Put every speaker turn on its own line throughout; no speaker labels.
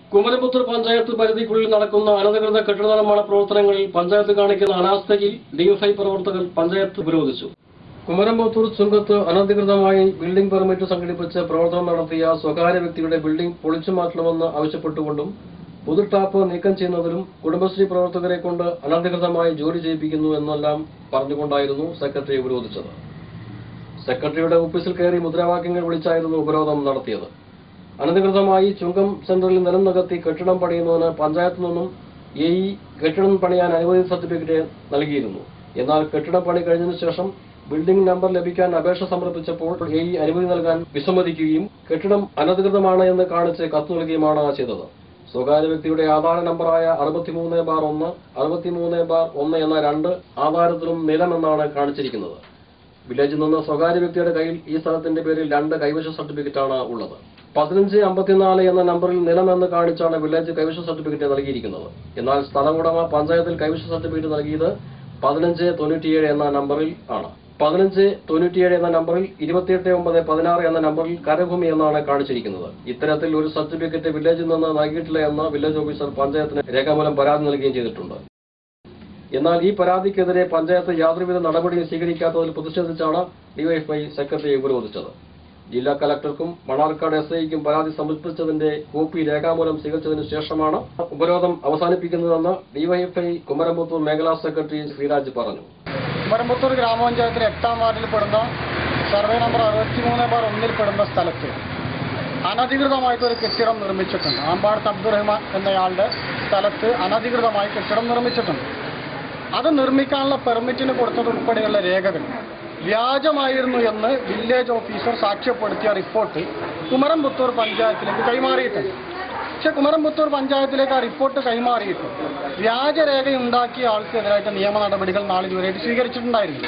കുമരപുത്തൂർ പഞ്ചായത്ത് പരിധിക്കുള്ളിൽ നടക്കുന്ന അനധികൃത കെട്ടിട നിർമ്മാണ പ്രവർത്തനങ്ങളിൽ പഞ്ചായത്ത് കാണിക്കുന്ന അനാസ്ഥയിൽ ഡിഎഫ്ഐ പ്രവർത്തകർ പഞ്ചായത്ത് വിരോധിച്ചു കുമരമ്പത്തൂർ ചുങ്കത്ത് അനധികൃതമായി ബിൽഡിംഗ് പെർമിറ്റ് സംഘടിപ്പിച്ച് പ്രവർത്തനം നടത്തിയ സ്വകാര്യ വ്യക്തിയുടെ ബിൽഡിംഗ് പൊളിച്ചു മാറ്റണമെന്ന് ആവശ്യപ്പെട്ടുകൊണ്ടും പുതുട്ടാപ്പ് നീക്കം ചെയ്യുന്നതിലും കുടുംബശ്രീ പ്രവർത്തകരെ കൊണ്ട് അനധികൃതമായി ജോലി ചെയ്യിപ്പിക്കുന്നു എന്നെല്ലാം പറഞ്ഞുകൊണ്ടായിരുന്നു സെക്രട്ടറി വിരോധിച്ചത് സെക്രട്ടറിയുടെ ഓഫീസിൽ കയറി മുദ്രാവാക്യങ്ങൾ വിളിച്ചായിരുന്നു ഉപരോധം നടത്തിയത് അനധികൃതമായി ചുങ്കം സെന്ററിൽ നിലം നികത്തി കെട്ടിടം പണിയുന്നതിന് പഞ്ചായത്തിൽ നിന്നും എ ഇ കെട്ടിടം പണിയാൻ അനുമതി സർട്ടിഫിക്കറ്റ് നൽകിയിരുന്നു എന്നാൽ കെട്ടിടം പണി കഴിഞ്ഞതിനു ശേഷം ബിൽഡിംഗ് നമ്പർ ലഭിക്കാൻ അപേക്ഷ സമർപ്പിച്ചപ്പോൾ എ ഇ അനുമതി നൽകാൻ വിസമ്മതിക്കുകയും കെട്ടിടം അനധികൃതമാണ് എന്ന് കാണിച്ച് കത്ത് നൽകുകയുമാണ് ചെയ്തത് സ്വകാര്യ വ്യക്തിയുടെ ആധാര നമ്പറായ അറുപത്തിമൂന്ന് ബാർ ഒന്ന് അറുപത്തിമൂന്ന് ബാർ ഒന്ന് എന്ന രണ്ട് ആധാരത്തിലും നിലമെന്നാണ് കാണിച്ചിരിക്കുന്നത് വില്ലേജിൽ നിന്ന് സ്വകാര്യ വ്യക്തിയുടെ കയ്യിൽ ഈ സ്ഥലത്തിന്റെ പേരിൽ രണ്ട് കൈവശ സർട്ടിഫിക്കറ്റാണ് ഉള്ളത് പതിനഞ്ച് അമ്പത്തിനാല് എന്ന നമ്പറിൽ നിലമെന്ന് കാണിച്ചാണ് വില്ലേജ് കൈവശ സർട്ടിഫിക്കറ്റ് നൽകിയിരിക്കുന്നത് എന്നാൽ സ്ഥലമുടമ പഞ്ചായത്തിൽ കൈവശ സർട്ടിഫിക്കറ്റ് നൽകിയത് പതിനഞ്ച് തൊണ്ണൂറ്റിയേഴ് എന്ന നമ്പറിൽ ആണ് പതിനഞ്ച് തൊണ്ണൂറ്റിയേഴ് എന്ന നമ്പറിൽ ഇരുപത്തിയെട്ട് ഒമ്പത് പതിനാറ് എന്ന നമ്പറിൽ കരഭൂമി എന്നാണ് കാണിച്ചിരിക്കുന്നത് ഇത്തരത്തിൽ ഒരു സർട്ടിഫിക്കറ്റ് വില്ലേജിൽ നിന്ന് നൽകിയിട്ടില്ല എന്ന് വില്ലേജ് ഓഫീസർ പഞ്ചായത്തിന് രേഖാമൂലം പരാതി നൽകുകയും ചെയ്തിട്ടുണ്ട് എന്നാൽ ഈ പരാതിക്കെതിരെ പഞ്ചായത്ത് യാതൊരുവിധ നടപടിയും സ്വീകരിക്കാത്തതിൽ പ്രതിഷേധിച്ചാണ് ഡിവൈഎഫ്ഐ സെക്രട്ടറിയെ ഉപരോധിച്ചത് ജില്ലാ കലക്ടർക്കും മണാർക്കാട് എസ് ഐക്കും പരാതി സമർപ്പിച്ചതിന്റെ കോപ്പി രേഖാമൂലം സ്വീകരിച്ചതിനു ശേഷമാണ് ഉപരോധം അവസാനിപ്പിക്കുന്നതെന്ന് ഡിവൈഎഫ്ഐ കുമരമ്പത്തൂർ മേഖലാ സെക്രട്ടറി ശ്രീരാജ് പറഞ്ഞു
കുമരമ്പത്തൂർ ഗ്രാമപഞ്ചായത്തിലെ എട്ടാം വാർഡിൽ പെടുന്ന സർവേ നമ്പർ അറുപത്തിമൂന്ന് ബാർ ഒന്നിൽ പെടുന്ന സ്ഥലത്ത് അനധികൃതമായിട്ട് ഒരു കെട്ടിടം നിർമ്മിച്ചിട്ടുണ്ട് ആമ്പാടത്ത് അബ്ദുറഹ്മാൻ എന്നയാളുടെ സ്ഥലത്ത് അനധികൃതമായി കെട്ടിടം നിർമ്മിച്ചിട്ടുണ്ട് അത് നിർമ്മിക്കാനുള്ള പെർമിറ്റിന് കൊടുത്തത് ഉൾപ്പെടെയുള്ള രേഖകൾ വ്യാജമായിരുന്നു എന്ന് വില്ലേജ് ഓഫീസർ സാക്ഷ്യപ്പെടുത്തിയ റിപ്പോർട്ട് കുമരംപുത്തൂർ പഞ്ചായത്തിലേക്ക് കൈമാറിയിട്ടുണ്ട് പക്ഷെ കുമരംപുത്തൂർ പഞ്ചായത്തിലേക്ക് ആ റിപ്പോർട്ട് കൈമാറിയിട്ട് വ്യാജരേഖ ഉണ്ടാക്കിയ ആൾക്കെതിരായിട്ട് നിയമ നടപടികൾ നാളിതുവരെയായിട്ട് സ്വീകരിച്ചിട്ടുണ്ടായിരുന്നു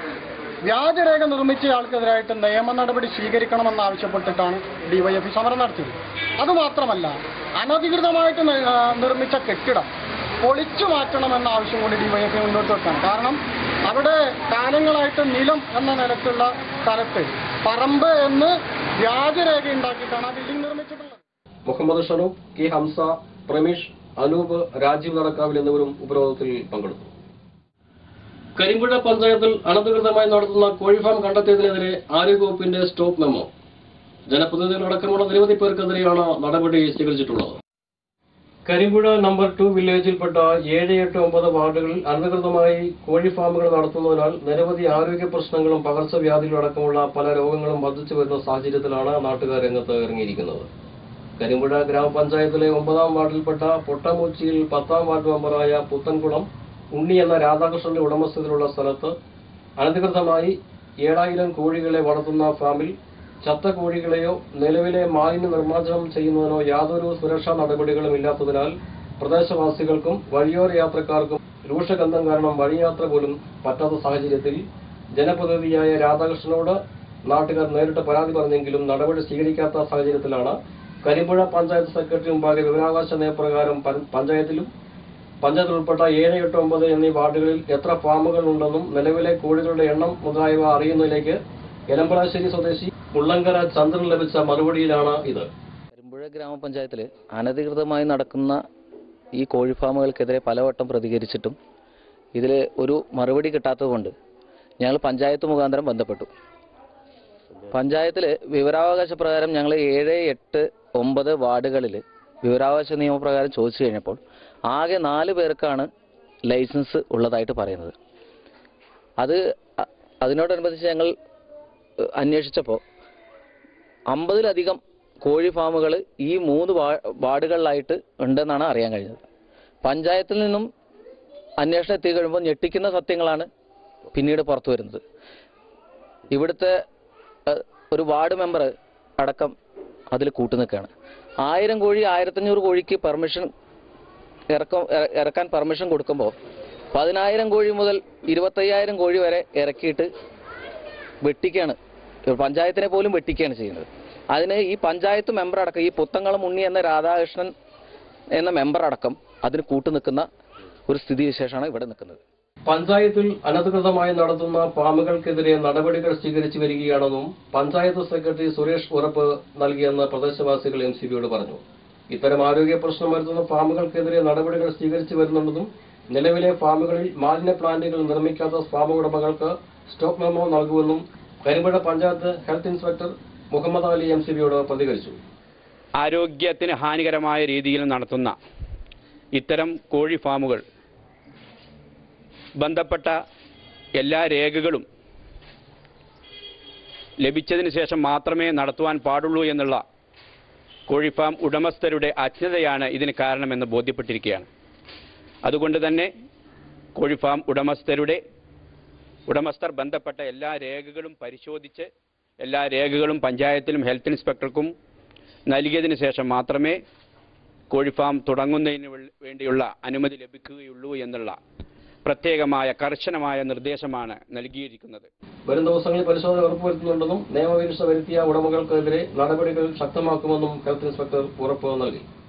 വ്യാജരേഖ നിർമ്മിച്ച ആൾക്കെതിരായിട്ട് നിയമ നടപടി സ്വീകരിക്കണമെന്ന് ആവശ്യപ്പെട്ടിട്ടാണ് ഡിവൈഎഫ്ഇ സമരം നടത്തിയത് അതുമാത്രമല്ല അനധികൃതമായിട്ട് നി- ആ, നിർമ്മിച്ച കെട്ടിടം പൊളിച്ചു മാറ്റണമെന്ന ആവശ്യം കൂടി ഡിവൈഎഫ്ഐ മുന്നോട്ട് വെക്കാണ് കാരണം അവിടെ കാലങ്ങളായിട്ട് നിലം എന്ന നിലത്തുള്ള സ്ഥലത്ത് പറമ്പ് എന്ന് വ്യാജരേഖ ഉണ്ടാക്കിയിട്ടാണ് ആ ബിൽഡിംഗ് നിർമ്മിച്ചിട്ടുള്ളത്
മുഹമ്മദ് ഷനൂബ് കെ ഹംസ പ്രമീഷ് അനൂപ് രാജീവ് നടക്കാവിൽ എന്നിവരും ഉപരോധത്തിൽ പങ്കെടുത്തു കരിമ്പുഴ പഞ്ചായത്തിൽ അനധികൃതമായി നടത്തുന്ന കോഴിഫാം കണ്ടെത്തിയതിനെതിരെ ആരോഗ്യവകുപ്പിന്റെ സ്റ്റോപ്പ് മെമ്മോ ജനപ്രതിനിധികളടക്കമുള്ള നിരവധി പേർക്കെതിരെയാണ് നടപടി സ്വീകരിച്ചിട്ടുള്ളത് കരിമ്പുഴ നമ്പർ ടു വില്ലേജിൽപ്പെട്ട ഏഴ് എട്ട് ഒമ്പത് വാർഡുകളിൽ അനധികൃതമായി കോഴി ഫാമുകൾ നടത്തുന്നതിനാൽ നിരവധി ആരോഗ്യ പ്രശ്നങ്ങളും പകർച്ചവ്യാധികളും അടക്കമുള്ള പല രോഗങ്ങളും വർദ്ധിച്ചു വരുന്ന സാഹചര്യത്തിലാണ് നാട്ടുകാർ രംഗത്ത് ഇറങ്ങിയിരിക്കുന്നത് കരിമ്പുഴ ഗ്രാമപഞ്ചായത്തിലെ ഒമ്പതാം വാർഡിൽപ്പെട്ട പൊട്ടമൂച്ചിയിൽ പത്താം വാർഡ് മെമ്പറായ പുത്തൻകുളം ഉണ്ണി എന്ന രാധാകൃഷ്ണന്റെ ഉടമസ്ഥതയിലുള്ള സ്ഥലത്ത് അനധികൃതമായി ഏഴായിരം കോഴികളെ വളർത്തുന്ന ഫാമിൽ ചത്ത കോഴികളെയോ നിലവിലെ മാലിന്യ നിർമ്മാർജ്ജനം ചെയ്യുന്നതിനോ യാതൊരു സുരക്ഷാ നടപടികളും ഇല്ലാത്തതിനാൽ പ്രദേശവാസികൾക്കും വഴിയോര യാത്രക്കാർക്കും രൂക്ഷഗന്ധം കാരണം വഴിയാത്ര പോലും പറ്റാത്ത സാഹചര്യത്തിൽ ജനപ്രതിനിധിയായ രാധാകൃഷ്ണനോട് നാട്ടുകാർ നേരിട്ട് പരാതി പറഞ്ഞെങ്കിലും നടപടി സ്വീകരിക്കാത്ത സാഹചര്യത്തിലാണ് കരിമ്പുഴ പഞ്ചായത്ത് സെക്രട്ടറി മുമ്പാകെ വിവരാവകാശ നയപ്രകാരം പൻ- പഞ്ചായത്തിലും പഞ്ചായത്തിൽ ഉൾപ്പെട്ട ഏഴ് എട്ട് ഒമ്പത് എന്നീ വാർഡുകളിൽ എത്ര ഫാമുകൾ ഉണ്ടെന്നും നിലവിലെ കോഴികളുടെ എണ്ണം മുതലായവ അറിയുന്നതിലേക്ക് എലമ്പളാശ്ശേരി സ്വദേശി മുള്ളങ്കര ചന്ദ്രൻ ലഭിച്ച മറുപടിയിലാണ് ഇത്
കരിമ്പുഴ ഗ്രാമപഞ്ചായത്തിൽ അനധികൃതമായി നടക്കുന്ന ഈ കോഴി ഫാമുകൾക്കെതിരെ പലവട്ടം പ്രതികരിച്ചിട്ടും ഇതിൽ ഒരു മറുപടി കിട്ടാത്തതുകൊണ്ട് ഞങ്ങൾ പഞ്ചായത്ത് മുഖാന്തരം ബന്ധപ്പെട്ടു പഞ്ചായത്തിൽ വിവരാവകാശ പ്രകാരം ഞങ്ങൾ ഏഴ് എട്ട് ഒമ്പത് വാർഡുകളിൽ വിവരാവകാശ നിയമപ്രകാരം ചോദിച്ചു കഴിഞ്ഞപ്പോൾ ആകെ നാല് പേർക്കാണ് ലൈസൻസ് ഉള്ളതായിട്ട് പറയുന്നത് അത് അ- അതിനോടനുബന്ധിച്ച് ഞങ്ങൾ ഏഹ്, അന്വേഷിച്ചപ്പോൾ അമ്പതിലധികം കോഴി ഫാമുകൾ ഈ മൂന്ന് വാ- വാർഡുകളിലായിട്ട് ഉണ്ടെന്നാണ് അറിയാൻ കഴിഞ്ഞത് പഞ്ചായത്തിൽ നിന്നും അന്വേഷണം എത്തി കഴിയുമ്പോൾ ഞെട്ടിക്കുന്ന സത്യങ്ങളാണ് പിന്നീട് പുറത്തു വരുന്നത് ഇവിടുത്തെ ഏഹ്, ഒരു വാർഡ് മെമ്പർ അടക്കം അതിൽ കൂട്ടുനിൽക്കുകയാണ് ആയിരം കോഴി ആയിരത്തഞ്ഞൂറ് കോഴിക്ക് പെർമിഷൻ ഇറക്കം ഇറ- ഇറക്കാൻ പെർമിഷൻ കൊടുക്കുമ്പോൾ പതിനായിരം കോഴി മുതൽ ഇരുപത്തയ്യായിരം കോഴി വരെ ഇറക്കിയിട്ട് വെട്ടിക്കാണ് പഞ്ചായത്തിനെ പോലും വെട്ടിക്കുകയാണ് ചെയ്യുന്നത് അതിന് ഈ പഞ്ചായത്ത് മെമ്പർ അടക്കം ഈ പുത്തങ്കളം ഉണ്ണി എന്ന രാധാകൃഷ്ണൻ എന്ന മെമ്പർ അടക്കം അതിന് കൂട്ടുനിൽക്കുന്ന ഒരു സ്ഥിതിവിശേഷമാണ് ഇവിടെ നിൽക്കുന്നത്
പഞ്ചായത്തിൽ അനധികൃതമായി നടത്തുന്ന ഫാമുകൾക്കെതിരെ നടപടികൾ സ്വീകരിച്ചു വരികയാണെന്നും പഞ്ചായത്ത് സെക്രട്ടറി സുരേഷ് ഉറപ്പ് നൽകിയെന്ന് പ്രദേശവാസികൾ എം സി ബിയോട് പറഞ്ഞു ഇത്തരം ആരോഗ്യ പ്രശ്നം വരുത്തുന്ന ഫാമുകൾക്കെതിരെ നടപടികൾ സ്വീകരിച്ചു വരുന്നുണ്ടെന്നും നിലവിലെ ഫാമുകളിൽ മാലിന്യ പ്ലാന്റുകൾ നിർമ്മിക്കാത്ത ഫാം ഉടമകൾക്ക് സ്റ്റോപ്പ് മെമ്മോ നൽകുമെന്നും Karimpuzha panchayat health inspector Muhammad Ali M C ബിയോട് പ്രതികരിച്ചു
ആരോഗ്യത്തിന് ഹാനികരമായ രീതിയിൽ നടത്തുന്ന ഇത്തരം കോഴി ഫാമുകൾ ബന്ധപ്പെട്ട എല്ലാ രേഖകളും ലഭിച്ചതിന് ശേഷം മാത്രമേ നടത്തുവാൻ പാടുള്ളൂ എന്നുള്ള കോഴി ഫാം ഉടമസ്ഥരുടെ അജ്ഞതയാണ് ഇതിന് കാരണമെന്ന് ബോധ്യപ്പെട്ടിരിക്കുകയാണ് അതുകൊണ്ട് തന്നെ കോഴി ഫാം ഉടമസ്ഥരുടെ ഉടമസ്ഥർ ബന്ധപ്പെട്ട എല്ലാ രേഖകളും പരിശോധിച്ച് എല്ലാ രേഖകളും പഞ്ചായത്തിലും ഹെൽത്ത് ഇൻസ്പെക്ടർക്കും നൽകിയതിന് ശേഷം മാത്രമേ കോഴി ഫാം തുടങ്ങുന്നതിന് വേ- വേണ്ടിയുള്ള അനുമതി ലഭിക്കുകയുള്ളൂ എന്നുള്ള പ്രത്യേകമായ കർശനമായ നിർദ്ദേശമാണ് നൽകിയിരിക്കുന്നത്
വരും ദിവസങ്ങളിൽ പരിശോധന ഉറപ്പുവരുത്തുന്നുണ്ടെന്നും നിയമവീഴ്ച വരുത്തിയ ഉടമകൾക്കെതിരെ നടപടികൾ ശക്തമാക്കുമെന്നും ഹെൽത്ത് ഇൻസ്പെക്ടർ ഉറപ്പ് നൽകി